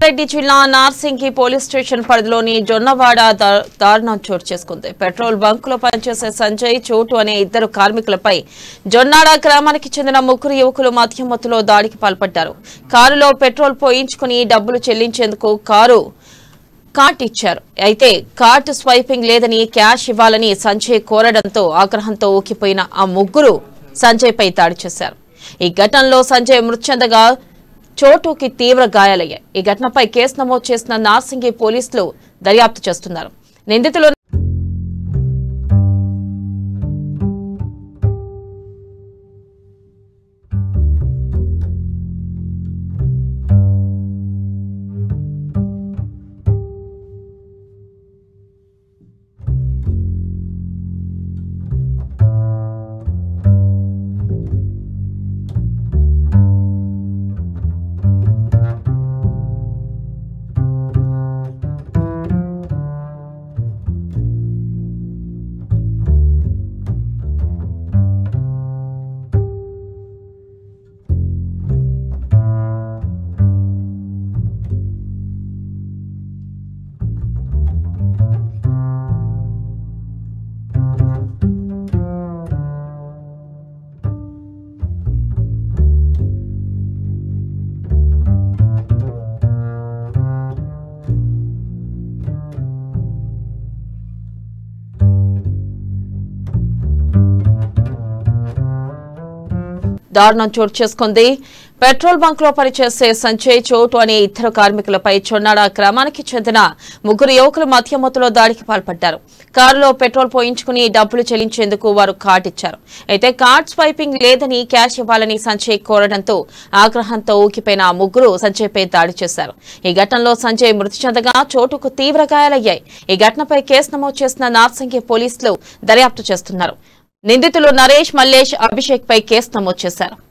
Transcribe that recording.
రెడ్డి జిల్లా Narsingi police station పరిధిలోని జొన్నవాడ దా- దారుణం చోటు చేసుకుంది పెట్రోల్ బంకులో పనిచేసే సంజయ్ చోటు అనే ఇద్దరు కార్మికులపై జొన్నాడ గ్రామానికి చెందిన ముగ్గురు యువకులు మధ్యమత్తులో దాడికి పాల్పడ్డారు కారులో పెట్రోల్ పోయించుకుని డబ్బులు చెల్లించేందుకు కారు కార్ట్ ఇచ్చారు అయితే కార్ట్ స్వైపింగ్ లేదని క్యాష్ ఇవ్వాలని సంజయ్ కోరడంతో ఆగ్రహంతో ఊకిపోయిన ఆ ముగ్గురు సంజయ్ పై దాడి చేశారు ఈ ఘటనలో సంజయ్ మృతి చెందగా చోటుకి తీవ్ర గాయాలయ్యాయి ఈ ఘటనపై కేసు నమోదు చేసిన నార్సింగి పోలీసులు దర్యాప్తు చేస్తున్నారు నిందితులు దారుణం చోటు చేసుకుంది పెట్రోల్ బంక్ లో పనిచేసే సంజయ్ చోటు అనే ఇద్దరు కార్మికులపై చొన్నాడ గ్రామానికి చెందిన ముగ్గురు యువకులు మధ్యమత్తులో దాడికి పాల్పడ్డారు కారులో పెట్రోల్ పోయించుకుని డబ్బులు చెల్లించేందుకు వారు కార్డ్ ఇచ్చారు అయితే కార్డ్ స్వైపింగ్ లేదని క్యాష్ ఇవ్వాలని సంజయ్ కోరడంతో ఆగ్రహంతో ఊకిపోయిన ఆ ముగ్గురు సంజయ్ పై దాడి చేశారు ఈ ఘటనలో సంజయ్ మృతి చెందగా చోటుకు తీవ్ర గాయాలయ్యాయి ఈ ఘటనపై కేసు నమోదు చేసిన నార్సింగి పోలీసులు దర్యాప్తు చేస్తున్నారు నిందితులు నరేష్ మల్లేష్ అభిషేక్ పై కేసు నమోదు చేశారు